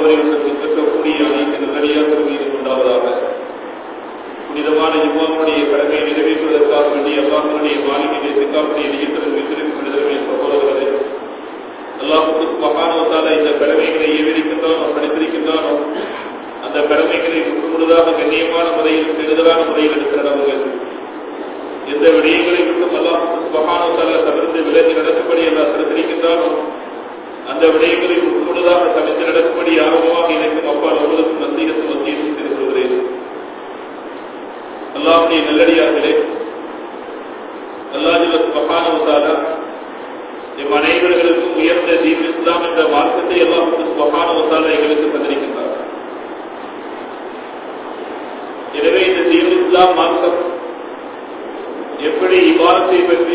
அலைவசம் இருக்கக்கூடிய அனைத்து நல்லடியாக மீது உண்டாவதாக புனிதமான இவ்வாவுடைய கடமையை நிறைவேற்றுவதற்காக வேண்டிய அல்லாஹனுடைய மாளிகையை சிக்காவுடைய நியத்திற்கு வைத்திருக்கும் மனிதர்களை சகோதரர்களே அல்லாஹுக்கு மகானவத்தால இந்த கடமைகளை ஏவிருக்கின்றானோ படித்திருக்கின்றானோ அந்த கடமைகளை முழுமுழுதாக கண்ணியமான முறையில் கெடுதலான முறையில் எடுக்கிறவர்கள் எந்த விடயங்களை விட்டும் அல்லாஹுக்கு மகானவத்தால தவிர்த்து விலகி நடக்கும்படி எல்லாம் தடுத்திருக்கின்றானோ அந்த விடயங்களை முழுமுழுதாக தவிர்த்து நடக்கும்படி ஆர்வமாக இணைக்கும் அப்பால் அவர்களுக்கு நசீகத்து மத்தியை செய்திருக்கிறேன் அல்லாவுடைய நல்லடியார்களே அல்லாஹ் மகானவத்தாலா எம் அனைவர்களுக்கும் உயர்ந்த தீன் இஸ்லாம் என்ற மார்க்கத்தை எல்லாம் மகானவத்தாலா எங்களுக்கு தந்திருக்கின்றார் எனவே இந்த தீன் இஸ்லாம் மார்க்கம் எப்படி இவ்வாரத்தை பற்றி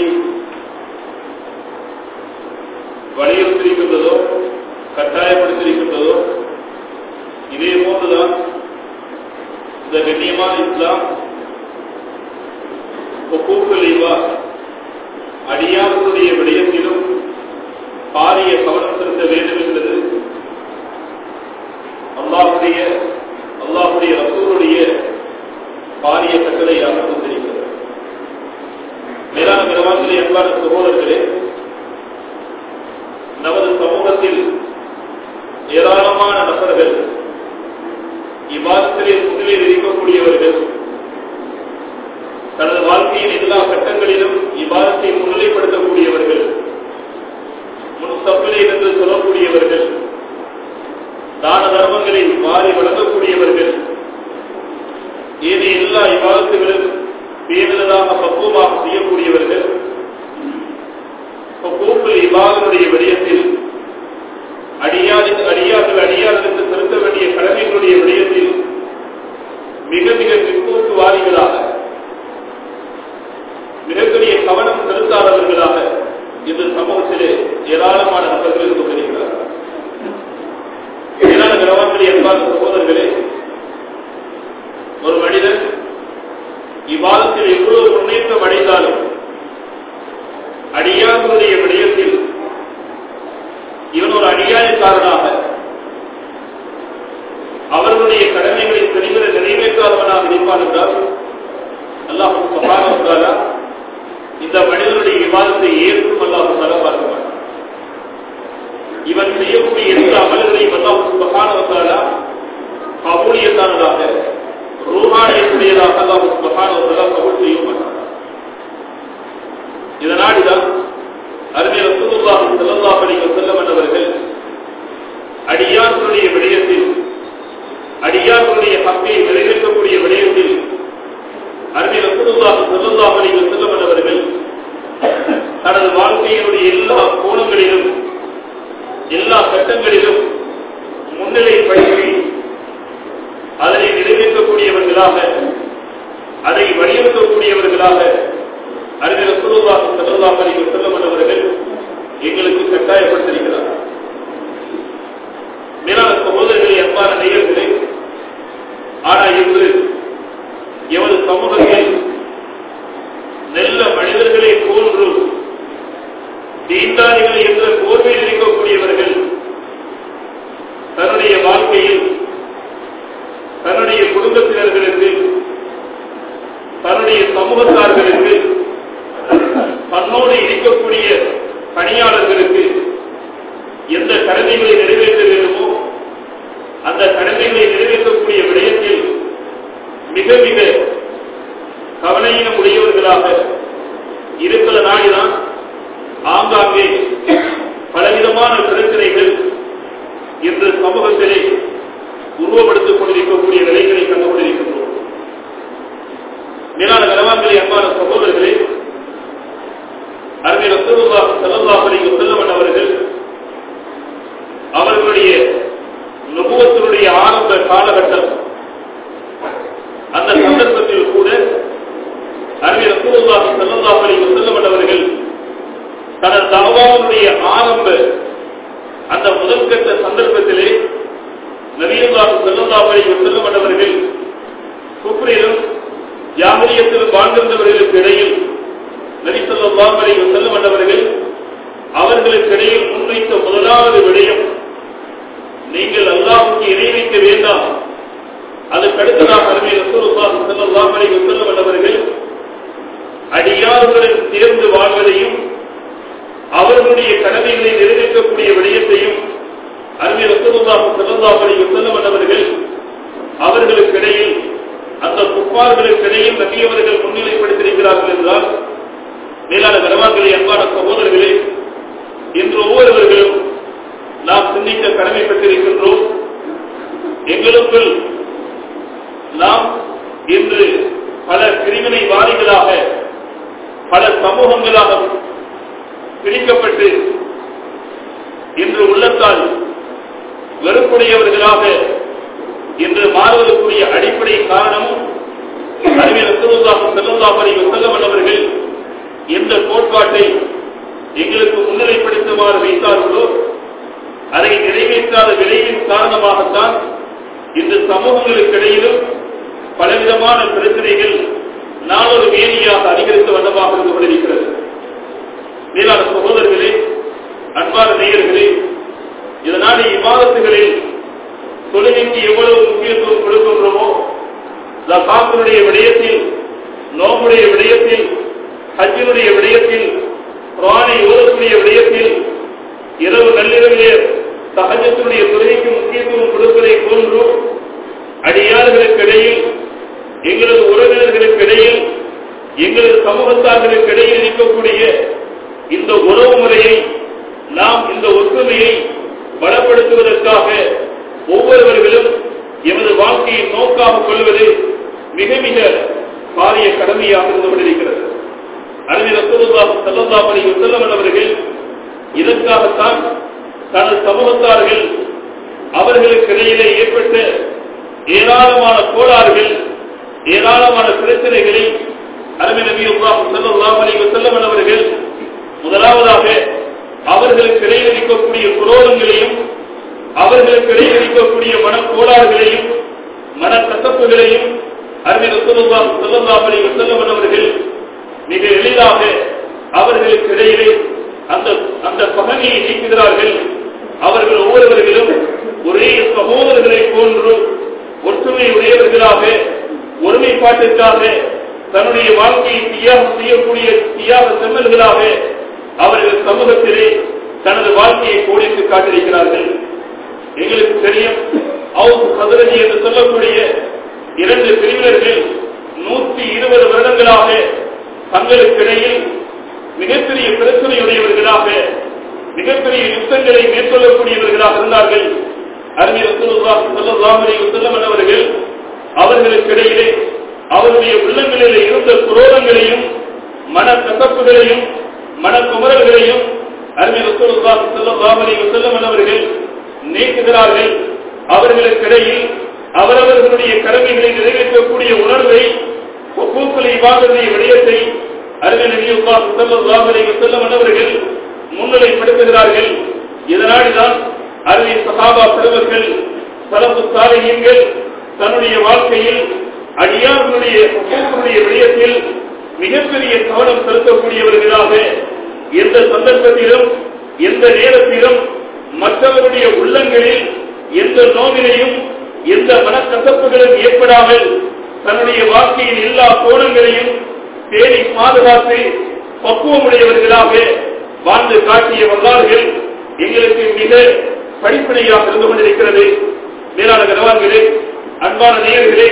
வலியுறுத்திருக்கின்றதோ கட்டாயப்படுத்தியிருக்கின்றதோ இதே போன்றுதான் இந்த கண்ணியமான இஸ்லாம் ஒப்பூக்கள் இவ்வாறு அடியார்களுடைய விடயத்திலும் பாரிய கவனம் செலுத்த வேண்டும் என்பது அல்லாஹுடைய அல்லாஹுடைய ரசூருடைய பாரிய கட்டளையாக வந்திருக்கிறது மேலான கிரவாசிலே அன்பான சகோதரர்களே நமது சமூகத்தில் ஏராளமான நபர்கள் இவ்வாரத்திலே முன்னிலையில் இருக்கக்கூடியவர்கள் தனது வாழ்க்கையின் எல்லா கட்டங்களிலும் இவ்வாரத்தை முன்னிலைப்படுத்தக்கூடியவர்கள் முன்சப்பிலே என்று சொல்லக்கூடியவர்கள் தான தர்மங்களை மாறி வழங்கக்கூடியவர்கள் ஏனைய எல்லா இவ்வாரத்துகளும் பேரினதாக பக்குவமாக செய்யக்கூடியவர்கள் கூப்பில் இவ்வாதனுடைய விடயத்தில் அடியாருக்கு அடியார்கள் அடியார்களுக்கு செலுத்த வேண்டிய கடமைகளுடைய விடயத்தில் மிக மிக பிற்போக்குவாதிகளாக மிகப்பெரிய கவனம் செலுத்தாதவர்களாக இந்த சமூகத்திலே ஏராளமான நபர்கள் இருந்து கொண்டிருக்கிறார்கள் ஏராள கிரகங்களே என்பார் சகோதரர்களே ஒரு மனிதன் இவ்வாதத்தில் எவ்வளவு முன்னேற்றம் அடைந்தாலும் அடியார்களுடைய விடயத்தில் இவன் ஒரு அடியாயக்காரனாக அவர்களுடைய கடமைகளை தெளிவிட நிறைவேற்றாதவனாக இருப்பான் என்றால் அல்லாஹ் சுபானா இந்த மனிதனுடைய விவாதத்தை ஏற்கும் அல்லாஹ் தர பார்க்க மாட்டான் இவன் செய்யக்கூடிய எந்த அமல்களையும் அல்லாஹ் சுபகானவத்தாலா கபூலியத்தானதாக ரூஹானியத்துடையதாக அல்லாஹ் சுபகானவத்தாலா கபூல் செய்ய மாட்டான் இதனால்தான் அருமை ரசூலுல்லாஹி ஸல்லல்லாஹு அலைஹி வஸல்லம் அவர்கள் அடியார்களுடைய விடயத்தில் அடியார்களுடைய ஹக்கை நிறைவேற்றக்கூடிய விடயத்தில் அருமை ரசூலுல்லாஹி ஸல்லல்லாஹு அலைஹி வஸல்லம் அவர்கள் தனது வாழ்க்கையினுடைய எல்லா கோணங்களிலும் எல்லா கட்டங்களிலும் முன்னிலைப்படுத்தி அதனை நிறைவேற்றக்கூடியவர்களாக அதை வலியுறுத்தக்கூடியவர்களாக அறிஞர் ரசூலுல்லாஹி ஸல்லல்லாஹு அலைஹி வஸல்லம் அவர்கள் எங்களுக்கு கட்டாயப்படுத்தியிருக்கிறார் மேலான சகோதரர்களை அன்பான நேயர்களே ஆனா இன்று எமது சமூகத்தில் நல்ல மனிதர்களை போன்று தீண்டாளிகள் என்ற போர்வையில் இருக்கக்கூடியவர்கள் தன்னுடைய வாழ்க்கையில் தன்னுடைய குடும்பத்தினர்களுக்கு தன்னுடைய சமூகத்தார்களுக்கு தன்னோடு இருக்கக்கூடிய பணியாளர்களுக்கு எந்த கடமைகளை நிறைவேற்ற வேண்டுமோ அந்த கடமைகளை நிறைவேற்றக்கூடிய விடயத்தில் மிக மிக கவனையினம் உடையவர்களாக இருப்பதனால்தான் ஆங்காங்கே பலவிதமான பிரச்சனைகள் இன்று சமூகத்திலே உருவப்படுத்திக் கொண்டிருக்கக்கூடிய நிலைகளை கண்டு கொண்டிருக்கின்றோம் மேலான கனவான்களை அன்பான சகோதரர்களே அருமை ரசூலுல்லா ஸல்லல்லாஹு அலைஹி வஸல்லம் அவர்கள் அவர்களுடைய நுபுவத்தினுடைய ஆரம்ப காலகட்டம் அந்த சந்தர்ப்பத்தில் கூட அருமை ரசூலுல்லா ஸல்லல்லாஹு அலைஹி வஸல்லம் அவர்கள் தனது தாவாவுடைய ஆரம்ப அந்த முதற்கட்ட சந்தர்ப்பத்திலே நபியுல்லாஹு ஸல்லல்லாஹு அலைஹி வஸல்லம் அவர்கள் குப்ரிலும் ஜாமிரியத்திலும் வாழ்ந்திருந்தவர்களுக்கு இடையில் நபி ஸல்லல்லாஹு அலைஹி வஸல்லம் அவர்கள் அவர்களுக்கு இடையில் முன்வைத்த முதலாவது விடயம் நீங்கள் அல்லாஹ்வுக்கு ஸல்லல்லாஹு அலைஹி வஸல்லம் அவர்கள் அடியார்களுடன் சேர்ந்து வாழ்வதையும் அவர்களுடைய கடமைகளை நிறைவேற்றக்கூடிய விடயத்தையும் அருமை ரசூலுல்லாஹி ஸல்லல்லாஹு அலைஹி வஸல்லம் அவர்கள் அவர்களுக்கிடையில் அந்த குப்பார்களுக்கிடையில் நபியவர்கள் முன்னிலைப்படுத்தியிருக்கிறார்கள் என்றால் மேலான கனவான்களே அன்பான சகோதரர்களே இன்று ஒவ்வொருவர்களும் நாம் சிந்திக்க கடமைப்பட்டிருக்கின்றோம் எங்களுக்குள் நாம் இன்று பல பிரிவினைவாதிகளாக பல சமூகங்களாக பிரிக்கப்பட்டு இன்று உள்ளத்தால் வெறுப்புடையவர்களாக இன்று மாறுவதற்குரிய அடிப்படை காரணமும் அறிவியல் ரசூலுல்லாஹி ஸல்லல்லாஹு அலைஹி வஸல்லம் அவர்கள் எந்த கோட்பாட்டை எங்களுக்கு முன்னிலைப்படுத்துமாறு வைத்தார்களோ அதை நிறைவேற்றாத விளைவின் காரணமாகத்தான் இந்த சமூகங்களுக்கிடையிலும் பலவிதமான பிரச்சனைகள் நாளொரு வேலியாக அதிகரித்த வண்ணமாக இருந்து கொண்டிருக்கிறது மேலான சகோதரர்களே அன்பான நேயர்களே இதனால் இவ்வாதத்துகளில் தொழுகைக்கு எவ்வளவு முக்கியத்துவம் கொடுக்கின்றோமோ ஜகாத்தினுடைய விடயத்தில் நோம்புடைய விடயத்தில் ஹஜ்ஜினுடைய விடயத்தில் குரானை ஓதக்கூடிய விடயத்தில் இரவு நள்ளிரவிலே சகஜத்தினுடைய தொழுகைக்கு முக்கியத்துவம் கொடுப்பதை போன்று அடியார்களுக்கிடையில் எங்களது உறவினர்களுக்கிடையில் எங்களது சமூகத்தார்களுக்கிடையில் இருக்கக்கூடிய இந்த உறவு முறையை நாம் இந்த ஒற்றுமையை பலப்படுத்துவதற்காக ஒவ்வொருவர்களும் எமது வாழ்க்கையை நோக்காக கொள்வது மிக மிக பாரிய கடமையாக இருந்து கொண்டிருக்கிறது அறிஞர் ரசூலுல்லாஹி ஸல்லல்லாஹு அலைஹி வஸல்லம் அவர்கள் இதற்காகத்தான் தனது சமூகத்தார்கள் அவர்களுக்கு இடையிலே ஏற்பட்ட ஏராளமான கோளாறுகள் ஏராளமான பிரச்சனைகளை அரபி நபி ஸல்லல்லாஹு அலைஹி வஸல்லம் அவர்கள் முதலாவதாக அவர்களுக்கு இடையில் இருக்கக்கூடிய குரோதங்களையும் அவர்களுக்கு இடையில் இருக்கக்கூடிய மனக்கோளாறுகளையும் மனக்கசப்புகளையும் அரபி ரசூலுல்லாஹி ஸல்லல்லாஹு அலைஹி வஸல்லம் அவர்கள் மிக எளிதாக அவர்களுக்கு இடையிலே அந்த அந்த பகமையை நீக்குகிறார்கள் அவர்கள் ஒவ்வொருவர்களும் ஒரே சகோதரர்களை போன்று ஒற்றுமை உடையவர்களாக ஒருமைப்பாட்டிற்காக தன்னுடைய வாழ்க்கையை தியாகம் செய்யக்கூடிய தியாக செம்மல்களாக அவர்கள் சமூகத்திலே தனது வாழ்க்கையை கோடித்து காட்டியிருக்கிறார்கள் எங்களுக்கு தெரியும் அவுஸ் கதிரஜி என்று சொல்லக்கூடிய இரண்டு பிரிவினர்கள் நூற்றி இருபது வருடங்களாக தங்களுக்கிடையில் மிகப்பெரிய பிரச்சனையுடையவர்களாக மிகப்பெரிய யுத்தங்களை மேற்கொள்ளக்கூடியவர்களாக இருந்தார்கள் அறிஞர் செல்லம் அவர்கள் அவர்களுக்கிடையிலே அவருடைய உள்ளங்களிலே இருந்த குரோதங்களையும் மன கசப்புகளையும் மன குமரல்களையும் அறிஞர் செல்லம் அவர்கள் நீக்குகிறார்கள் அவர்களுக்கிடையில் அவரவர்களுடைய கடமைகளை நிறைவேற்றக்கூடிய உணர்வை ஒப்புக்களை வாங்கக்கூடிய விடயத்தை அறிஞர் செல்லம் அவர்கள் முன்னிலைப்படுத்துகிறார்கள் இதனால்தான் அறிவிய சகாபா பெருமக்கள் சலப்பு சாலையங்கள் தன்னுடைய வாழ்க்கையில் அடியார்களுடைய ஒப்புக்களுடைய விடயத்தில் மிகப்பெரிய கவனம் செலுத்தக்கூடியவர்களாக எந்த சந்தர்ப்பத்திலும் எந்த நேரத்திலும் மற்றவருடைய உள்ளங்களில் எந்த நோவினையும் எந்த மனக்கசப்புகளும் ஏற்படாமல் தன்னுடைய வாழ்க்கையின் எல்லா கோணங்களையும் தேடி பாதுகாத்து பக்குவமுடையவர்களாக வாழ்ந்து காட்டிய வரலாறுகள் எங்களுக்கு மிக படிப்பினையாக இருந்து கொண்டிருக்கிறது மேலான கனவான்களே அன்பான நேயர்களே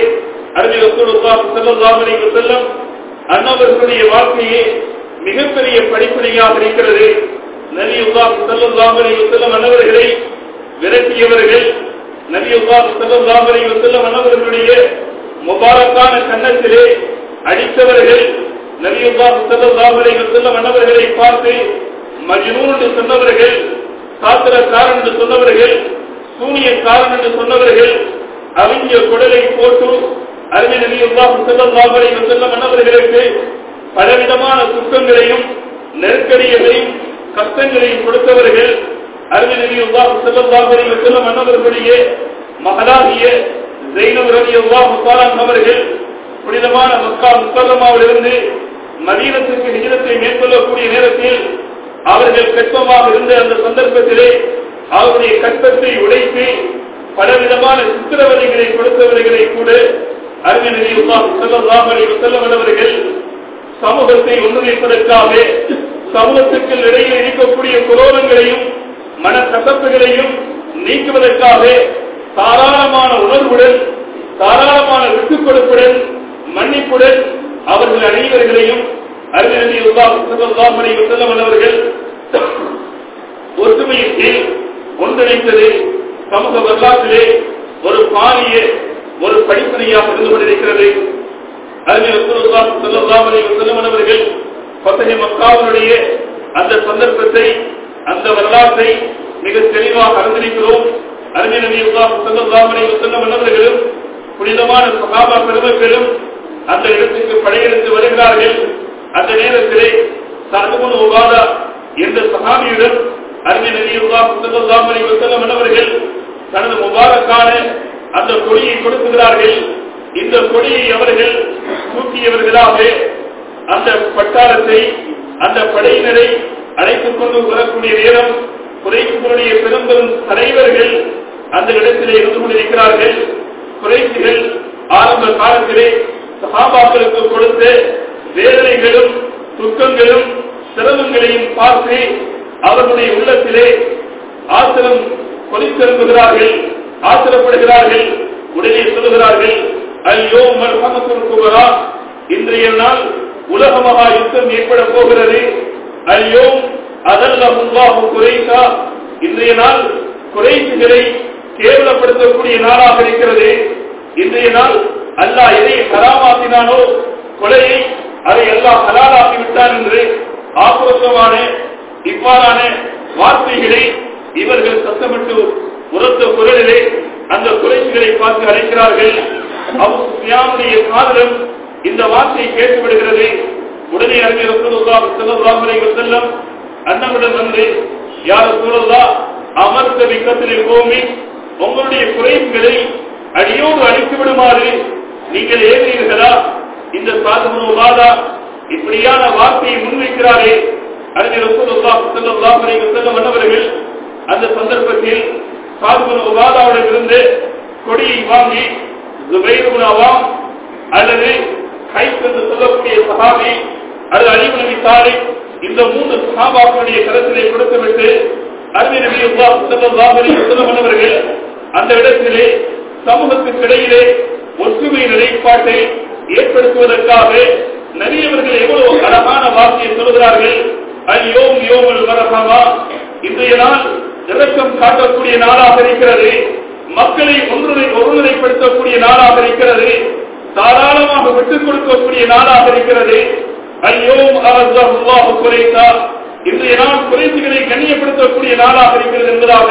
அறிஞர் செல்லம் அன்னவர்களுடைய வாழ்க்கையே மிகப்பெரிய படிப்பினையாக இருக்கிறது நபி உல்லாஹ் செல்லம் செல்லம் அன்னவர்களை விரட்டியவர்கள் நபி உல்லாஹ் செல்லம் செல்லம் அன்னவர்களுடைய முபாரக்கான கன்னத்திலே அடித்தவர்கள் நபி உல்லாஹ் செல்லம் செல்லம் அன்னவர்களை பார்த்து மஜ்னூன் என்று சொன்னவர்கள் சாத்திரக்காரன் என்று சொன்னவர்கள் சூனியக்காரன் என்று சொன்னவர்கள் அவிஞ்ச குடலை போட்டு அருமை நபி உல்லாஹ் செல்லம் செல்லம் அன்னவர்களுக்கு பலவிதமான துக்கங்களையும் நெருக்கடிகளையும் கஷ்டங்களையும் கொடுத்தவர்கள் அருமை நபி உல்லாஹ் செல்லம் செல்லம் அன்னவர்களுடைய மகளாகிய ஜெயினப் ரவி அல்லாஹ் அவர்கள் புனிதமான மக்கா முக்கல்லமாவிலிருந்து மதீனத்துக்கு நிஜத்தை மேற்கொள்ளக்கூடிய நேரத்தில் அவர்கள் கற்பமாக இருந்த அந்த சந்தர்ப்பத்திலே அவருடைய கற்பத்தை உடைத்து பலவிதமான சித்திரவதைகளை கொடுத்தவர்களை கூட அறிஞர் செல்லம் அவர்கள் சமூகத்தை ஒன்றிணைப்பதற்காக சமூகத்துக்கு இடையில் இருக்கக்கூடிய குரோதங்களையும் மனக்கசப்புகளையும் நீக்குவதற்காக தாராளமான உணர்வுடன் தாராளமான விட்டுக் கொடுப்புடன் மன்னிப்புடன் அவர்கள் அனைவர்களையும் அறிஞர் அவர்கள் ஒற்றுமையின் கீழ் ஒன்றிணைத்தது சமூக வரலாற்றிலே ஒரு பாரிய ஒரு படிப்பனையாக இருந்து கொண்டிருக்கிறது அவர்கள் பத்தகை மக்காவினுடைய அந்த சந்தர்ப்பத்தை அந்த வரலாற்றை மிக தெளிவாக அறிந்திருக்கிறோம் அறிஞர் அவர்களும் புனிதமான சகாபா பெருமக்களும் அந்த இடத்துக்கு படையெடுத்து வருகிறார்கள் அந்த நேரத்திலே சர்வகுண உபாதா என்ற சகாபியுடன் அறிஞர் அவர்கள் தனது முபாரக்கான அந்த கொடியை கொடுக்குகிறார்கள் இந்த கொடியை அவர்கள் தூக்கியவர்களாக அந்த பட்டாளத்தை அந்த படையினரை அழைத்துக் கொண்டு வரக்கூடிய நேரம் குறைப்புகளுடைய பெரும்பெரும் தலைவர்கள் அந்த இடத்திலே இருந்து கொண்டிருக்கிறார்கள் குறைப்புகள் ஆரம்ப காலத்திலே சகாபாக்களுக்கு கொடுத்த வேதனைகளும் துக்கங்களும் சிரமங்களையும் பார்த்து அவர்களுடைய உள்ளத்திலே ஆசிரம் கொதித்திருந்துகிறார்கள் ஆசிரப்படுகிறார்கள் உடனே சொல்லுகிறார்கள் ஐயோ மர்மத்துவரா இன்றைய நாள் உலக மகா யுத்தம் ஏற்பட போகிறது ஐயோ அதல்ல முன்பாக குறைசா இன்றைய நாள் குறைசுகளை கேவலப்படுத்தக்கூடிய நாளாக இருக்கிறது இன்றைய நாள் அல்லாஹ் எதை ஹராமாக்கினானோ கொலையை அதை எல்லாம் ஹலாலாக்கி விட்டான் என்று ஆக்ரோஷமான இவ்வாறான வார்த்தைகளை இவர்கள் சத்தமிட்டு உரத்த குரலிலே அந்த குறைகளை பார்த்து அழைக்கிறார்கள் அவருடைய காதலும் இந்த வார்த்தையை கேட்டுவிடுகிறது உடனே அறிஞர் செல்லம் அண்ணனுடன் வந்து யார் சூழல்லா அமர்ந்த விக்கத்தில் கோமி உங்களுடைய குறைகளை அடியோடு அழித்து விடுமாறு நீங்கள் ஏகிறீர்களா இந்த சாதகா இப்படியான வார்த்தையை முன்வைக்கிறாரே அறிஞர் செல்லம் அண்ணவர்கள் அந்த சந்தர்ப்பத்தில் சாதுபன் உபாதாவிடம் இருந்து கொடியை வாங்கி ஜுபைருனாவாம் அல்லது ஹைப் என்று சொல்லக்கூடிய சஹாபி அல்லது அலிபுனவி சாலை இந்த மூன்று சஹாபாக்களுடைய கருத்தினை கொடுத்துவிட்டு அருமை நபி அவர்கள் அந்த இடத்திலே சமூகத்துக்கு இடையிலே ஒற்றுமை நிலைப்பாட்டை ஏற்படுத்துவதற்காக நபியவர்கள் எவ்வளவு அழகான வார்த்தையை சொல்கிறார்கள் ஐயோம் யோமல் வரகமா இன்றைய நாள் இறக்கம் காட்டக்கூடிய நாளாக இருக்கிறது மக்களை ஒன்றுரை ஒருநிலைப்படுத்தக்கூடிய நாளாக இருக்கிறது தாராளமாக விட்டுக் கொடுக்கக்கூடிய நாளாக இருக்கிறது ஐயோம் அல்லாஹு குறைத்தா இன்றைய நாள் குறைசுகளை கண்ணியப்படுத்தக்கூடிய நாளாக இருக்கிறது என்பதாக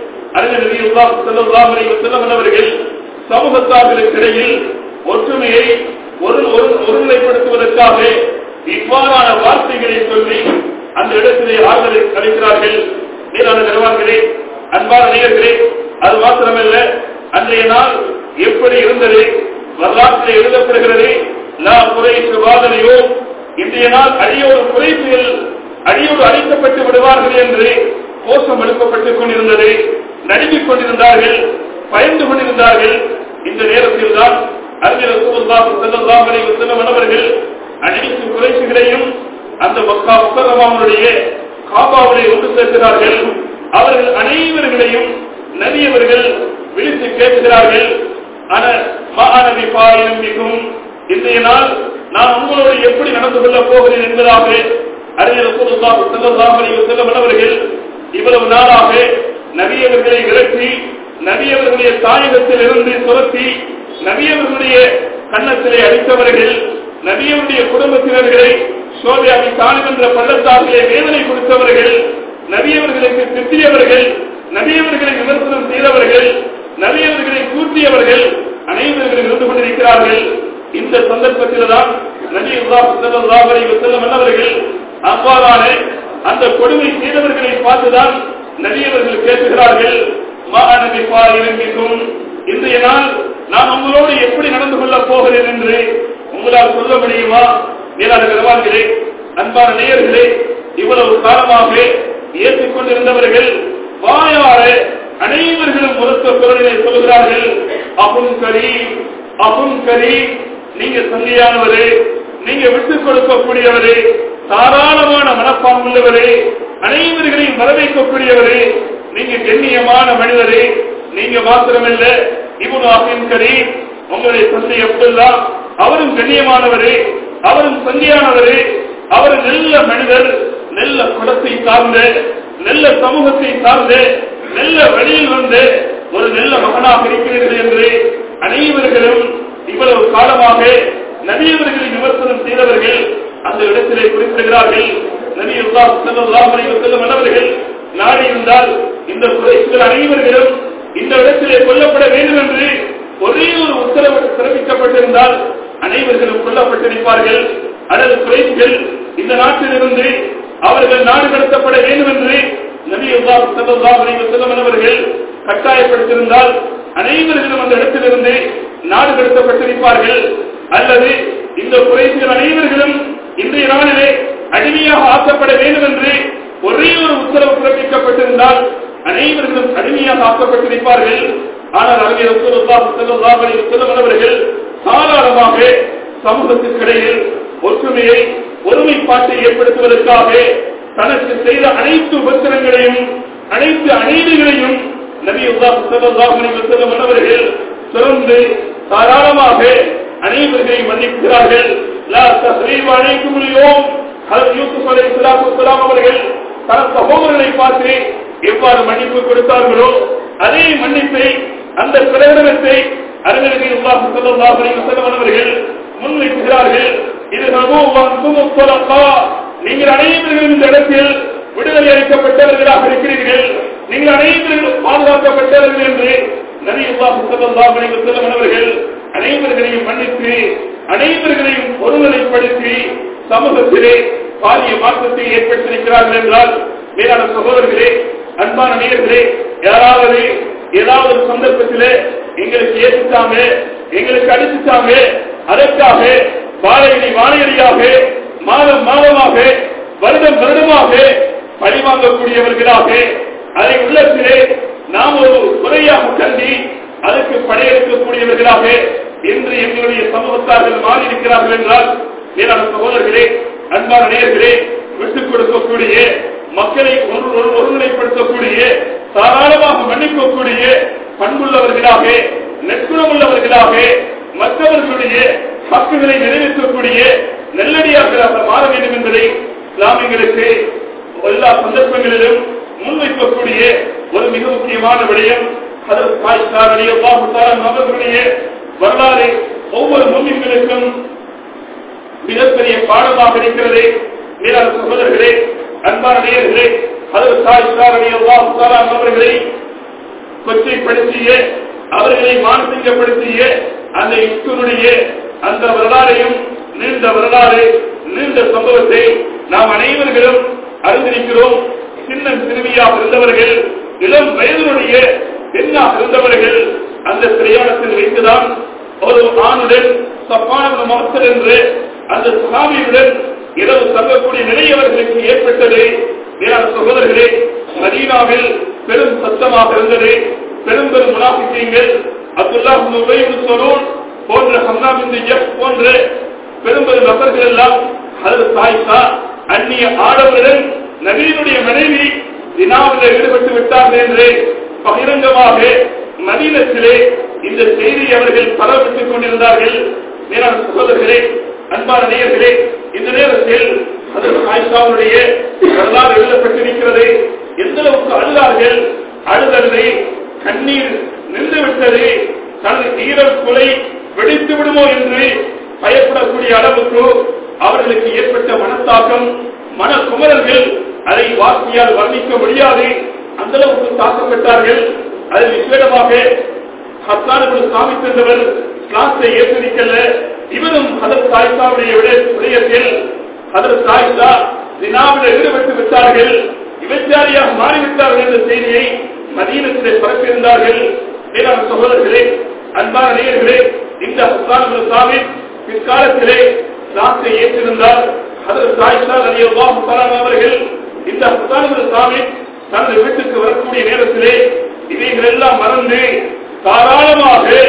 அறிஞர் அவர்கள் சமூகத்தார்களுக்கு இடையில் ஒற்றுமையை ஒரு ஒருநிலைப்படுத்துவதற்காக இவ்வாறான வார்த்தைகளை சொல்லி அந்த இடத்திலே ஆறுதலை அளிக்கிறார்கள் மேலான நிர்வாகிகளே அன்பான நேயர்களே அது மாத்திரமல்ல அன்றைய நாள் எப்படி இருந்தது வரலாற்றில் எழுதப்படுகிறது நான் குறைப்பு வாதனையோ இன்றைய நாள் அடியோடு குறைப்புகள் அடியோடு அழிக்கப்பட்டு விடுவார்கள் என்று கோஷம் எழுப்பப்பட்டுக் கொண்டிருந்தது நடுங்கிக் கொண்டிருந்தார்கள் பயந்து கொண்டிருந்தார்கள் இந்த நேரத்தில் தான் அறிஞர் அவர்கள் அனைத்து குறைப்புகளையும் அந்த மக்கா முக்கரமாவுடைய காபாவுடைய ஒன்று சேர்க்கிறார்கள் அவர்கள் அனைவர்களையும் நபியவர்கள் விழித்து கேட்கிறார்கள் மாணவி பாயும் இன்றைய நாள் நான் உங்களோடு எப்படி நடந்து கொள்ளப் போகிறேன் என்பதாக அறிஞர் செல்லம் அவர்கள் இவ்வளவு நாளாக நபியவர்களை விரட்டி நபியவர்களுடைய தாயகத்தில் இருந்து துரத்தி நபியவர்களுடைய கன்னத்திலே அடித்தவர்கள் நபியவருடைய குடும்பத்தினர்களை சோபியாவி தானுகின்ற பள்ளத்தாக்கிலே வேதனை கொடுத்தவர்கள் நபியவர்களுக்கு திட்டியவர்கள் நபியவர்களை விமர்சனம் செய்தவர்கள் நபியவர்களை கூட்டியவர்கள் அனைவர்களும் இருந்து கொண்டிருக்கிறார்கள் இந்த சந்தர்ப்பத்தில் தான் நபி செல்லம் அவர்கள் அவ்வாறான அந்த கொடுமை செய்தவர்களை பார்த்துதான் நபியவர்கள் கேட்கிறார்கள் நபி இறங்கிக்கும் இன்றைய நாள் நான் உங்களோடு எப்படி நடந்து கொள்ளப் போகிறேன் என்று உங்களால் சொல்ல முடியுமா மேலான கனவான்களே அன்பான நேயர்களே இவ்வளவு காலமாக ஏற்றுக்கொண்டிருந்தவர்கள் வாயார அனைவர்களும் உரத்த குரலிலே சொல்கிறார்கள் அபுன் கரீம் அகும் கரி நீங்க சங்கையானவரே நீங்க விட்டுக் கொடுக்கக்கூடியவரே தாராளமான மனப்பான் உள்ளவரே அனைவர்களையும் வரவேற்கக்கூடியவரே நீங்க கண்ணியமான மனிதரே நீங்க மாத்திரமல்ல இவனு அகின் கரி உங்களுடைய தந்தை அப்துல்லா அவரும் கண்ணியமானவரே அவரும் சங்கியானவரே அவர் நல்ல மனிதர் நல்ல குலத்தை சார்ந்த நல்ல சமூகத்தை சார்ந்த நல்ல வழியில் வந்து ஒரு நல்ல மகனாக இருக்கிறீர்கள் என்று அனைவர்களும் இவ்வளவு காலமாக நபியவர்களை விமர்சனம் செய்தவர்கள் அந்த இடத்திலே குறிப்பிடுகிறார்கள் நபி செல்லும் மன்னவர்கள் நாடி இருந்தால் இந்த குறைகள் அனைவர்களும் இந்த இடத்திலே கொல்லப்பட வேண்டும் என்று ஒரே ஒரு உத்தரவு பிறப்பிக்கப்பட்டிருந்தால் அனைவர்களும் கொல்லப்பட்டிருப்பார்கள் அல்லது குறைகள் இந்த நாட்டிலிருந்து அவர்கள் நாடு கடத்தப்பட வேண்டும் என்று நபி செல்லும் அவர்கள் கட்டாயப்படுத்தியிருந்தால் அனைவர்களும் அந்த இடத்திலிருந்து நாடு கடத்தப்பட்டிருப்பார்கள் அல்லது இந்த குறைகள் அனைவர்களும் இன்றைய நாளிலே அடிமையாக ஆக்கப்பட வேண்டும் என்று ஒரே ஒரு உத்தரவு பிறப்பிக்கப்பட்டிருந்தால் அனைவர்களும் அடிமையாக ஆக்கப்பட்டிருப்பார்கள் ஆனால் அறிஞர் செல்லும் தாராளமாக சமூகத்திற்கிடையில் ஒற்றுமையை ஒருமைப்பாட்டை ஏற்படுத்துவதற்காக தனக்கு செய்த அனைத்து உபத்திரங்களையும் அனைத்து அநீதிகளையும் நபி செல்லும் மன்னவர்கள் தொடர்ந்து தாராளமாக அனைவர்களையும் மன்னிக்கிறார்கள் அழைக்கும் யூசுப் அலை இஸ்லாம் அவர்கள் தன சகோதரர்களை பார்த்து எவ்வாறு மன்னிப்பு கொடுத்தார்களோ அதே மன்னிப்பை அந்த பிரகடனத்தை அறிஞர்கள் அவர்கள் முன்வைக்கிறார்கள் இது நீங்கள் அனைவர்களும் இந்த இடத்தில் விடுதலை அளிக்கப்பட்டவர்களாக இருக்கிறீர்கள் நீங்கள் அனைவர்களும் பாதுகாக்கப்பட்டவர்கள் என்று நபியுல்லாஹர்கள் அனைவர்களையும் மன்னித்து அனைவர்களையும் ஒருநிலைப்படுத்தி சமூகத்திலே பாரிய மாற்றத்தை ஏற்படுத்தியிருக்கிறார்கள் என்றால் மேலான சகோதரர்களே அன்பான நேயர்களே யாராவது ஏதாவது ஒரு சந்தர்ப்பத்திலே எங்களுக்கு ஏற்றுட்டாங்க எங்களுக்கு அடிச்சுட்டாங்க அதற்காக வாழையடி வாழையடியாக மாதம் மாதமாக வருடம் வருடமாக பழிவாங்கக்கூடியவர்களாக அதை உள்ளத்திலே நாம் ஒரு முறையாக கல்வி அதற்கு படையெடுக்கக்கூடியவர்களாக இன்று எங்களுடைய சமூகத்தார்கள் மாறியிருக்கிறார்கள் என்றால் மேலான சகோதரர்களே அன்பான நேயர்களே விட்டுக் கொடுக்கக்கூடிய மக்களை ஒருநிலைப்படுத்தக்கூடிய தாராளமாக மன்னிக்கக்கூடிய பண்புள்ளவர்களாக நெற்குணமுள்ளவர்களாக மற்றவர்களுடைய ஹக்குகளை நிறைவேற்றக்கூடிய நெல்லடியார்களாக மாற வேண்டும் என்பதை நாம் எங்களுக்கு எல்லா சந்தர்ப்பங்களிலும் முன்வைக்கக்கூடிய ஒரு மிக முக்கியமான விடயம் அவர்களுடைய வரலாறு ஒவ்வொரு முன்னிகளுக்கும் மிகப்பெரிய பாடமாக இருக்கிறது மேலான சகோதரர்களே அன்பான நேயர்களே அதற்கு தாய் அவர்களை கொச்சைப்படுத்திய அவர்களை மானசீகப்படுத்திய அந்த யுக்தனுடைய அந்த வரலாறையும் நீண்ட வரலாறு நீண்ட சம்பவத்தை நாம் அனைவர்களும் அறிந்திருக்கிறோம் சின்ன சிறுமியாக இருந்தவர்கள் இளம் வயதினுடைய பெண்ணாக இருந்தவர்கள் அந்த பிரயாணத்தில் வைத்துதான் ஒரு ஆணுடன் சப்பான மக்தர் என்று அந்த சுகாமியுடன் இரவு தங்கக்கூடிய நிலை அவர்களுக்கு ஏற்பட்டது மேலான சகோதரர்களே மதீனாவில் பெரும் சத்தமாக இருந்தது பெரும் பெரும் முனாபிக்கங்கள் அப்துல்லா சொலூன் போன்ற ஹம்னாபிந்து எஃப் போன்ற பெரும் பெரும் நபர்கள் எல்லாம் அதற்கு சாயிசா அந்நிய ஆடவருடன் நவீனுடைய மனைவி தினாவில் ஈடுபட்டு விட்டார்கள் என்று பகிரங்கமாக மதீனத்திலே இந்த செய்தி அவர்கள் பரவிட்டுக் கொண்டிருந்தார்கள் மேலான சகோதரர்களே அன்பான நேயர்களே இந்த நேரத்தில் அதற்கு ஆயிஷாவுடைய வரலாறு எழுதப்பட்டிருக்கிறது எந்த அளவுக்கு அழுதார்கள் அழுதல்லை கண்ணீர் நின்று விட்டது தனது ஈரல் கொலை வெடித்து விடுமோ என்று பயப்படக்கூடிய அளவுக்கு அவர்களுக்கு ஏற்பட்ட மனத்தாக்கம் மன குமரல்கள் அதை வாக்கியால் வர்ணிக்க முடியாது அந்த அளவுக்கு தாக்கப்பட்டார்கள் அதில் விசேடமாக ஹத்தானுக்கு சாமி சென்றவர் கிளாஸை ஏற்றிருக்கல இவரும் ஹதர் சாயிசாவுடைய விடயத்தில் ஹதர் சாயிசா தினாவில் ஈடுபட்டு விட்டார்கள் விபச்சாரியாக மாறிவிட்டார்கள் என்ற செய்தியை மதீனத்திலே பரப்பியிருந்தார்கள் மேலான சகோதரர்களே அன்பான நேயர்களே இந்த ஹஸ்தான் சாமி பிற்காலத்திலே கிளாஸை ஏற்றிருந்தார் ஹதர் சாயிசா அலியல்லாஹு தஆலா அவர்கள் இந்த ஹஸ்தான் சாமி தனது வீட்டுக்கு வரக்கூடிய நேரத்திலே இவைகள் எல்லாம் மறந்து தாராளமாக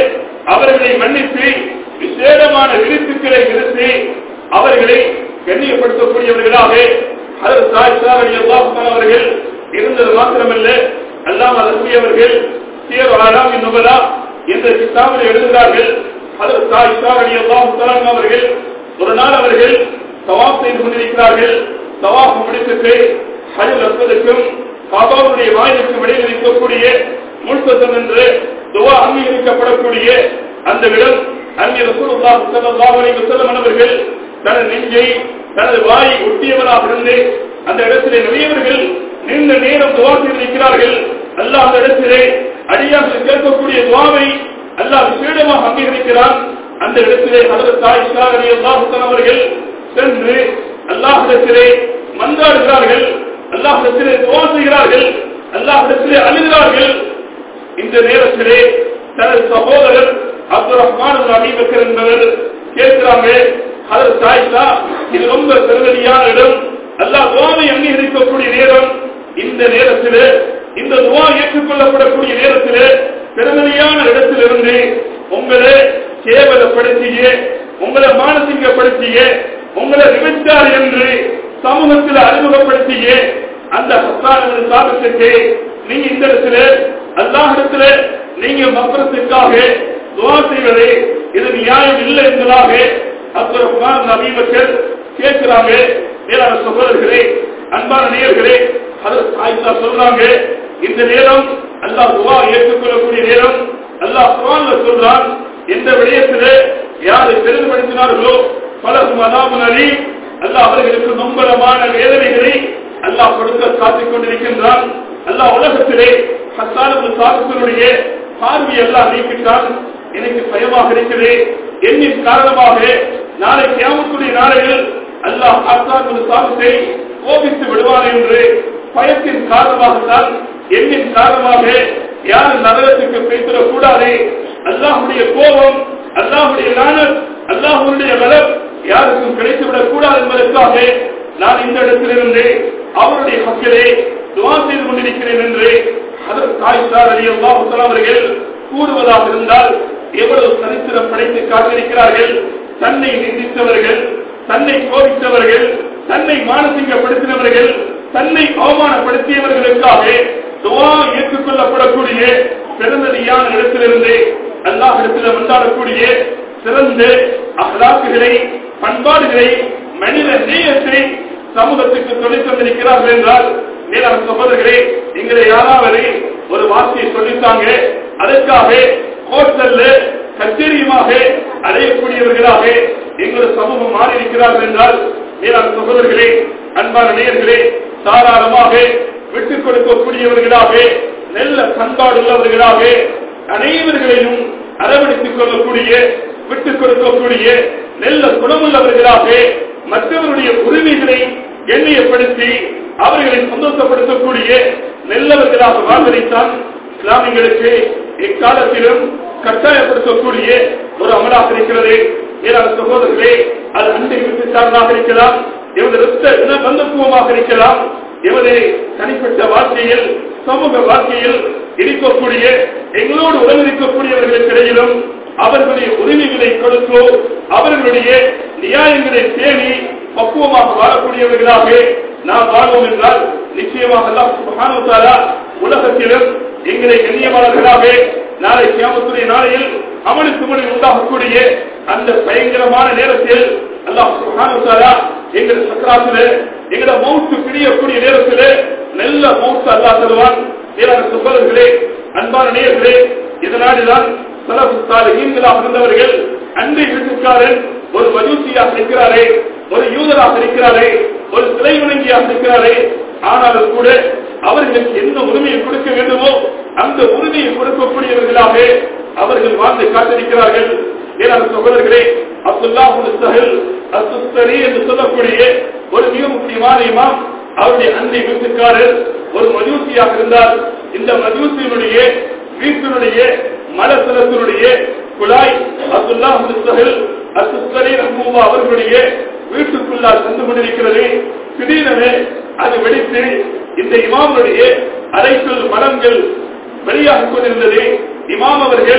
அவர்களை மன்னித்து விசேடமான விருத்துக்களை விருத்தி அவர்களை கண்ணியப்படுத்தக்கூடியவர்களாக அதற்கு சாய்சார் அலி அல்லாஹான் அவர்கள் இருந்தது மாத்திரமல்ல அல்லாம் அதற்குரியவர்கள் சீர் ஆலாம் நுபலா என்ற கிதாபில் எழுதுகிறார்கள் அதற்கு சாய்சார் அலி அல்லாஹ் அவர்கள் ஒரு நாள் அவர்கள் தவாப் செய்து கொண்டிருக்கிறார்கள் தவாப் முடித்துட்டு ஹஜல் அற்பதற்கும் காபாவுடைய வாயிலுக்கும் இடையில் இருக்கக்கூடிய முழுத்தம் என்று துவா அங்கீகரிக்கப்படக்கூடிய அந்த இடம் அங்கே ரசூலுல்லாஹ் ஸல்லல்லாஹு அலைஹி வஸல்லம் அவர்கள் தனது நெஞ்சை தனது வாயை ஒட்டியவராக இருந்து அந்த இடத்திலே நிறையவர்கள் நீண்ட நேரம் துவா செய்திருக்கிறார்கள் அல்லாஹ் அந்த இடத்திலே அடியாக கேட்கக்கூடிய துவாவை அல்லாஹ் விசேடமாக அங்கீகரிக்கிறான் அந்த இடத்திலே ஹதரத் ஆயிஷா ரலியல்லாஹு அவர்கள் சென்று அல்லாஹிடத்திலே மன்றாடுகிறார்கள் அல்லாஹிடத்திலே துவா செய்கிறார்கள் அல்லாஹிடத்திலே அழுகிறார்கள் இந்த நேரத்திலே தனது சகோதரர் அப்துல் ரஹ்மான் அபீபக்கர் என்பவர் கேட்கிறாங்க அதற்கு ஆயிஷா இது ரொம்ப பெருமதியான இடம் அல்லாஹ் துவாவை அங்கீகரிக்கக்கூடிய நேரம் இந்த நேரத்தில் இந்த துவா ஏற்றுக்கொள்ளப்படக்கூடிய நேரத்தில் பெருமதியான இடத்திலிருந்து உங்களை கேவலப்படுத்திய உங்களை மானசிங்கப்படுத்திய உங்களை விபச்சார் என்று சமூகத்தில் அறிமுகப்படுத்திய அந்த ஹஸ்தான சாபத்துக்கு நீங்க இந்த இடத்துல அல்லாஹிடத்துல நீங்க மக்கிறதுக்காக துவா செய்வது இது நியாயம் இல்லை என்பதாக அப்துல் ரஹ்மான் நபீபக்கர் கேட்கிறாங்க மேலான சகோதரர்களே அன்பான நேயர்களே அதற்கு ஆயிஷா சொல்றாங்க இந்த நேரம் அல்லாஹ் துவா ஏற்றுக்கொள்ளக்கூடிய நேரம் அல்லாஹ் குரான்ல சொல்றான் எந்த விடயத்திலே யாரை பெரிதுபடுத்தினார்களோ பலரும் அதாபு நலி அல்லாஹ் அவர்களுக்கு நொம்பலமான வேதனைகளை அல்லாஹ் கொடுக்க காத்துக் கொண்டிருக்கின்றான் அல்லாஹ் உலகத்திலே ஹசானது சாதத்தினுடைய பார்வை எல்லாம் நீக்கிட்டான் எனக்கு பயமாக இருக்கிறது என்னின் காரணமாக நாளை கியாமத்துடைய நாளையில் அல்லாஹ் ஹசானது சாதத்தை கோபித்து விடுவான் என்று பயத்தின் காரணமாகத்தான் என்னின் காரணமாக யாரும் நரகத்துக்கு பேசிடக் கூடாது அல்லாஹுடைய கோபம் அல்லாஹுடைய நாணல் அல்லாஹுடைய பலம் யாருக்கும் கிடைத்துவிடக் கூடாது என்பதற்காக நான் இந்த இடத்திலிருந்து அவருடைய மக்களே துவா செய்து கொண்டிருக்கிறேன் என்று அதற்கு தாய்சார் அலி அல்லாஹு அவர்கள் கூறுவதாக இருந்தால் எவ்வளவு சரித்திரம் படைத்து காட்டியிருக்கிறார்கள் தன்னை நிந்தித்தவர்கள் தன்னை கோபித்தவர்கள் தன்னை மானசிங்கப்படுத்தினவர்கள் தன்னை அவமானப்படுத்தியவர்களுக்காக துவா ஏற்றுக்கொள்ளப்படக்கூடிய பெருந்ததியான இடத்திலிருந்து அல்லாஹ் இடத்தில் வந்தாடக்கூடிய சிறந்த அகலாக்குகளை பண்பாடுகளை மனித நேயத்தை சமூகத்துக்கு சொல்லித் தந்திருக்கிறார்கள் என்றால் மேலான சகோதரர்களே எங்களை யாராவது ஒரு வார்த்தையை சொல்லித்தாங்க அதற்காக ஹோட்டல்ல கச்சேரியுமாக அடையக்கூடியவர்களாக எங்களுடைய சமூகம் மாறி இருக்கிறார்கள் என்றால் மேலான சகோதரர்களே அன்பான நேயர்களே தாராளமாக விட்டுக் கொடுக்கக்கூடியவர்களாக நல்ல பண்பாடு உள்ளவர்களாக அனைவர்களையும் அரவணைத்துக் கொள்ளக்கூடிய விட்டுக் கொடுக்கக்கூடிய நல்ல குணமுள்ளவர்களாக மற்றவருடைய உரிமைகளை எண்ணியப்படுத்தி அவர்களை சந்தோஷப்படுத்தக்கூடிய நல்லவர்களாக வாழ்வதைத்தான் இஸ்லாமியர்களுக்கு எக்காலத்திலும் கட்டாயப்படுத்தக்கூடிய ஒரு அமலாக இருக்கிறது மேலான சகோதரர்களே அது அண்டை விட்டுச்சார்ந்தாக இருக்கலாம் எமது ரத்த இன பந்தத்துவமாக இருக்கலாம் எமது தனிப்பட்ட வாழ்க்கையில் சமூக வாழ்க்கையில் இருக்கக்கூடிய எங்களோடு உடனிருக்கக்கூடியவர்களுக்கு இடையிலும் அவர்களுடைய உரிமைகளை கொடுத்தோ அவர்களுடைய நியாயங்களை தேடி பக்குவமாக வாழக்கூடியவர்களாக நாம் வாழ்வோம் என்றால் நிச்சயமாக அல்லாஹ் சுப்ஹானஹு வ தஆலா உலகத்திலும் எங்களை கண்ணியமானவர்களாக நாளை கியாமத்துடைய நாளையில் அமலுக்கு முறை உண்டாகக்கூடிய அந்த பயங்கரமான நேரத்தில் அல்லாஹ் சுப்ஹானஹு வ தஆலா எங்கள் சக்கராத்துல எங்களோட மௌத்து பிரியக்கூடிய நேரத்தில் நல்ல மௌத்து அல்லாஹ் தருவான் மேலான சகோதரர்களே அன்பான நேயர்களே இதனால்தான் சலபுஸ்தாலகீன்களாக இருந்தவர்கள் அன்றை வீட்டுக்காரன் ஒரு மஜூசியாக இருக்கிறாரே ஒரு யூதராக இருக்கிறாரே ஒரு சிலை வணங்கியாக இருக்கிறாரே ஆனாலும் கூட அவர்களுக்கு என்ன உரிமையை கொடுக்க வேண்டுமோ அந்த உரிமையை கொடுக்கக்கூடியவர்களாக அவர்கள் வாழ்ந்து காட்டிருக்கிறார்கள் ஏன்னா சகோதரர்களே அப்துல்லா சஹல் அசுஸ்தரி என்று சொல்லக்கூடிய ஒரு மிக முக்கியமான இமாம் அவருடைய அன்னை வீட்டுக்காரர் ஒரு மஜூசியாக இருந்தால் இந்த மஜூசியினுடைய வீட்டினுடைய மலசலத்தினுடைய குழாய் அப்துல்லா சஹல் அசுஸ்தரி ரஹ்மூவா அவர்களுடைய வீட்டுக்குள்ளால் சென்று கொண்டிருக்கிறது திடீரென அது வெடித்து இந்த இமாமுடைய அறைக்குள் மரங்கள் வெளியாக கொண்டிருந்தது இமாம் அவர்கள்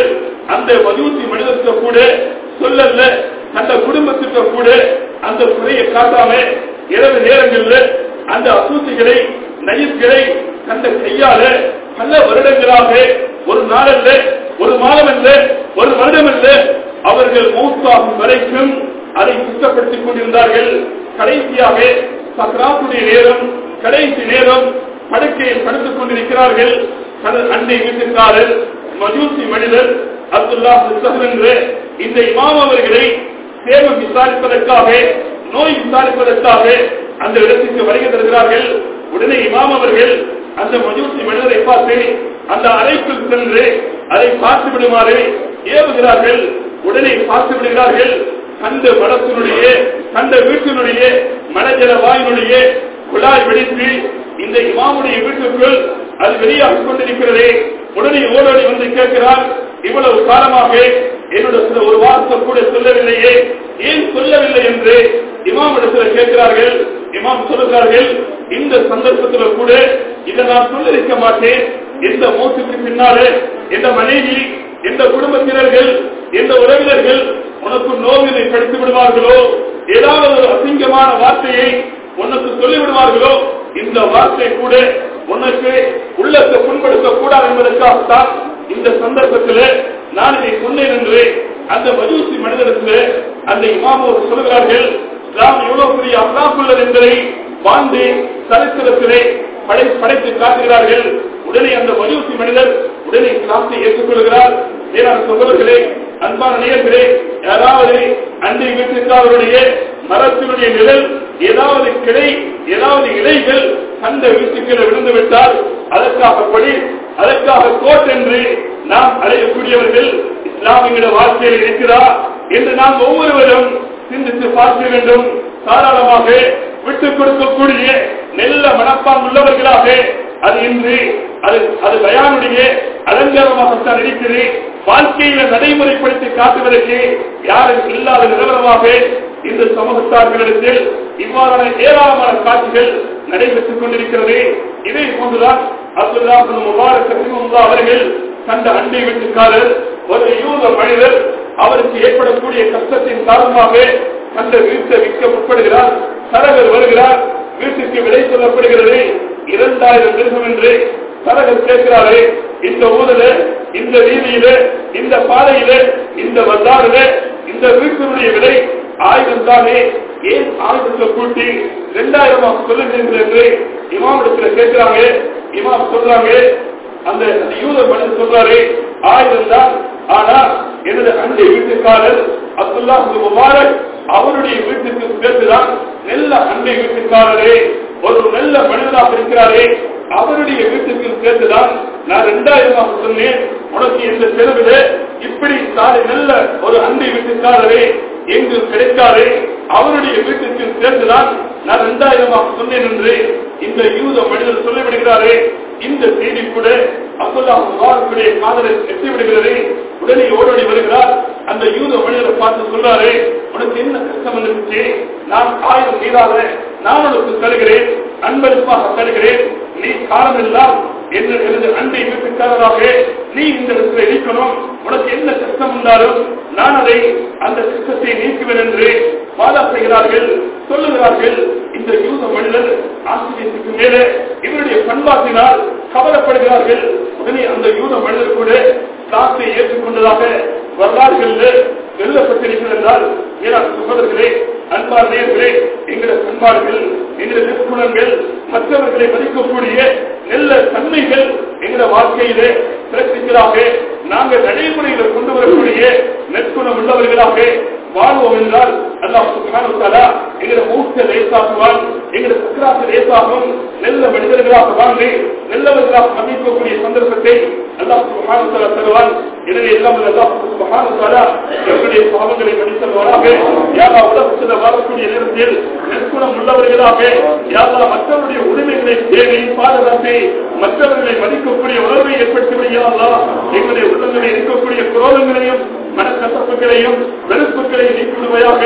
அந்த மஜூசி மனிதர்கிட்ட கூட சொல்லல அந்த குடும்பத்திட்ட கூட அந்த குறையை காட்டாம இரவு நேரங்கள்ல அந்த அசூசிகளை நயிர்களை தந்த கையால பல வருடங்களாக ஒரு நாளல்ல ஒரு மாதம் அல்ல ஒரு வருடம் அல்ல அவர்கள் மௌத்தாகும் வரைக்கும் அதை சுத்தப்படுத்திக் கொண்டிருந்தார்கள் கடைசியாக சக்ராத்துடைய நேரம் கடைசி நேரம் படுக்கையில் படுத்துக் கொண்டிருக்கிறார்கள் தனது அண்டை வீட்டுக்காரர் மஜூசி மனிதர் அப்துல்லா புத்தகம் என்ற இந்த இமாம் அவர்களை சேவம் விசாரிப்பதற்காக நோய் விசாரிப்பதற்காக அந்த இடத்திற்கு வருகை தருகிறார்கள் உடனே இமாம் அவர்கள் அந்த மஜூசி மனிதரை பார்த்து அந்த அறைக்குள் சென்று அதை பார்த்து விடுமாறு ஏவுகிறார்கள் உடனே பார்த்து விடுகிறார்கள் கண்ட மடத்தினுடைய கண்ட வீட்டினுடைய மனஜல வாயினுடைய குழாய் வெடித்து இந்த இமாமுடைய வீட்டுக்குள் அது வெளியாகிக் கொண்டிருக்கிறதே உடனே ஓடோடி வந்து கேட்கிறார் இவ்வளவு காலமாக என்னோட சில ஒரு வார்த்தை கூட சொல்லவில்லையே ஏன் சொல்லவில்லை என்று இமாமிடத்தில் கேட்கிறார்கள் இமாம் சொல்லுகிறார்கள் இந்த சந்தர்ப்பத்தில் கூட இதை நான் சொல்லிருக்க மாட்டேன் எந்த மோசுக்கு பின்னாலே எந்த மனைவி எந்த குடும்பத்தினர்கள் எந்த உறவினர்கள் உனக்கு நோவினை படித்து விடுவார்களோ ஏதாவது ஒரு அசிங்கமான வார்த்தையை உனக்கு சொல்லி விடுவார்களோ இந்த வார்த்தை கூட உனக்கு உள்ளத்தை புண்படுத்த கூடாது என்பதற்காகத்தான் இந்த சந்தர்ப்பத்தில் நான் இதை சொன்னேன் என்று அந்த மஜூசி மனிதருக்கு அந்த இமாமோர் சொல்கிறார்கள் நாம் எவ்வளவு பெரிய அல்லாஹுள்ளது என்பதை வாழ்ந்து சரித்திரத்திலே படை படைத்து காட்டுகிறார்கள் உடனே அந்த மஜூசி மனிதர் உடனே இஸ்லாத்தை ஏற்றுக்கொள்கிறார் மேலான சகோதரர்களே அன்பான நேயர்களே யாராவது அண்டை வீட்டுக்காரருடைய மரத்தினுடைய நிழல் ஏதாவது கிளை ஏதாவது இலைகள் அந்த வீட்டுக்களை விழுந்து விட்டால் அதற்காக படி அதற்காக கோட் என்று நாம் அடையக்கூடியவர்கள் இஸ்லாமிய வாழ்க்கையில் இருக்கிறா என்று நாம் ஒவ்வொருவரும் சிந்தித்து பார்க்க வேண்டும் தாராளமாக விட்டுக் கொடுக்கக்கூடிய நல்ல மனப்பான் உள்ளவர்களாக அது இன்று அது அது பயானுடைய அலங்காரமாகத்தான் இருக்கிறது வாழ்க்கையில நடைமுறைப்படுத்தி காட்டுவதற்கு யாரும் இல்லாத நிலவரமாக இந்த சமூகத்தார்களிடத்தில் இவ்வாறான ஏராளமான காட்சிகள் நடைபெற்றுக் கொண்டிருக்கிறது இதே போன்றுதான் அப்துல்லா முபாரக் ரஹிமஹுல்லா அவர்கள் கண்ட அண்டை வீட்டுக்காரர் ஒரு யூத மனிதர் அவருக்கு ஏற்படக்கூடிய கஷ்டத்தின் காரணமாக அந்த வீட்டை விற்க முற்படுகிறார் சரகர் வருகிறார் வீட்டுக்கு விலை சொல்லப்படுகிறது இரண்டாயிரம் திருகம் என்று சரகர் கேட்கிறாரே இந்த ஊரில இந்த வீதியில இந்த பாதையில இந்த வந்தாரில இந்த வீட்டினுடைய விலை ஆயிரம் தானே ஏன் ஆயிரத்துல கூட்டி இரண்டாயிரமா சொல்லுகிறீர்கள் என்று இமாமிடத்துல கேட்கிறாங்க இமாம் சொல்றாங்க அந்த அந்த யூத மனிதன் சொல்றாரு ஆயிரம் தான் ஆனா எனது அண்டை வீட்டுக்காரர் அப்துல்லா முபாரக் அவருடைய வீட்டுக்கு சேர்த்துதான் நல்ல அண்டை வீட்டுக்காரரே ஒரு நல்ல மனிதனாக இருக்கிறாரே அவருடைய வீட்டுக்கு சேர்த்துதான் நான் இரண்டாயிரமாக சொன்னேன் உனக்கு இந்த செலவில் இப்படி சாலை நல்ல ஒரு அண்டை வீட்டுக்காரரே எங்கு கிடைக்காது அவருடைய வீட்டுக்கு சேர்ந்துதான் நான் இரண்டாயிரமாக சொன்னேன் என்று இந்த யூத மனிதர் சொல்லிவிடுகிறாரே இந்த செய்தி கூட அப்துல்லா முபாரக்குடைய காதலை எட்டி விடுகிறது உடனே ஓடோடி வருகிறார் அந்த யூத மனிதரை பார்த்து சொல்றாரு உனக்கு என்ன கஷ்டம் வந்துருச்சு நான் ஆயிரம் மீதாத நான் உனக்கு தருகிறேன் அன்பளிப்பாக தருகிறேன் நீ காலம் எல்லாம் என்று எனது அண்டை வீட்டுக்காரராக நீ இந்த இடத்துல இருக்கணும் உனக்கு என்ன கஷ்டம் இருந்தாலும் நான் அதை அந்த கஷ்டத்தை நீக்குவேன் என்று வாதா செய்கிறார்கள் சொல்லுகிறார்கள் இந்த யூத மனிதர் ஆசிரியத்துக்கு மேலே இவருடைய பண்பாட்டினால் கவலைப்படுகிறார்கள் உடனே அந்த யூத மனிதர் கூட காசை ஏற்றுக்கொண்டதாக வரலாறுகளில் எழுதப்பட்டிருக்கிறது என்றால் ஏனால் சகோதரர்களே அன்பார் நேர்களே எங்களது பண்பாடுகள் எங்களது நிற்குணங்கள் மற்றவர்களை மதிக்கக்கூடிய நல்ல தன்மைகள் எங்கள வாழ்க்கையிலே பிறப்பிக்கலாக நாங்கள் நடைமுறையில கொண்டு வரக்கூடிய நற்குணம் உள்ளவர்களாக வாழ்வோம் என்றால் அல்லாஹ் சுப்ஹானஹு தஆலா எங்களை மூத்த லேசாக்குவான் எங்களை சக்கராத்து லேசாகும் நல்ல மனிதர்களாக வாழ்ந்து நல்லவர்களாக மதிக்கக்கூடிய சந்தர்ப்பத்தை அல்லாஹ் சுப்ஹானஹு தஆலா தருவான் எனவே எல்லாம் அல்லாஹ் சுப்ஹானஹு தஆலா எங்களுடைய பாவங்களை மன்னித்தவராக யாரா உலகத்தில் வாழக்கூடிய நேரத்தில் நற்குணம் உள்ளவர்களாக யாரா மற்றவருடைய உரிமைகளை தேடி பாதுகாத்து மற்றவர்களை மதிக்கக்கூடிய உணர்வை ஏற்படுத்தி விடுகிறார்களா எங்களுடைய உள்ளங்களில் இருக்கக்கூடிய குரோதங்களையும் மனக்கசப்புகளையும் வெறுப்புகளையும் நீக்கிவிடுவையாக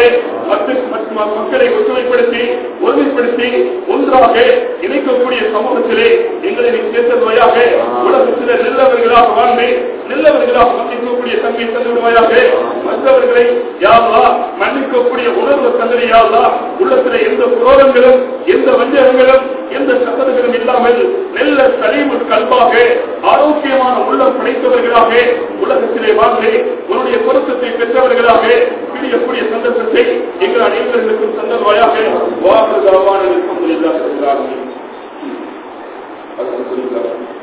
மக்களை ஒத்துழைப்படுத்தி ஒருமைப்படுத்தி ஒன்றாக இணைக்கக்கூடிய சமூகத்திலே எங்களை நீ சேர்த்தவையாக உலகத்திலே நல்லவர்களாக வாழ்ந்து நல்லவர்களாக மன்னிக்கக்கூடிய தன்மை தந்துவிடுவாயாக மற்றவர்களை யாவா மன்னிக்கக்கூடிய உணர்வு தந்தறியாவா உள்ளத்துல எந்த புரோகங்களும் எந்த வஞ்சகங்களும் எந்த சபதங்களும் இல்லாமல் நல்ல சலீமுள் கல்வாக ஆரோக்கியமான உள்ளம் படைத்தவர்களாக உலகத்திலே வாழ்ந்து உன்னுடைய பொருத்தத்தை பெற்றவர்களாக பிடிக்கக்கூடிய சந்தர்ப்பத்தை எங்கள் அனைவர்களுக்கும் தந்தவாயாக வாக்கு தாவான இருக்கும் அது குறித்தார்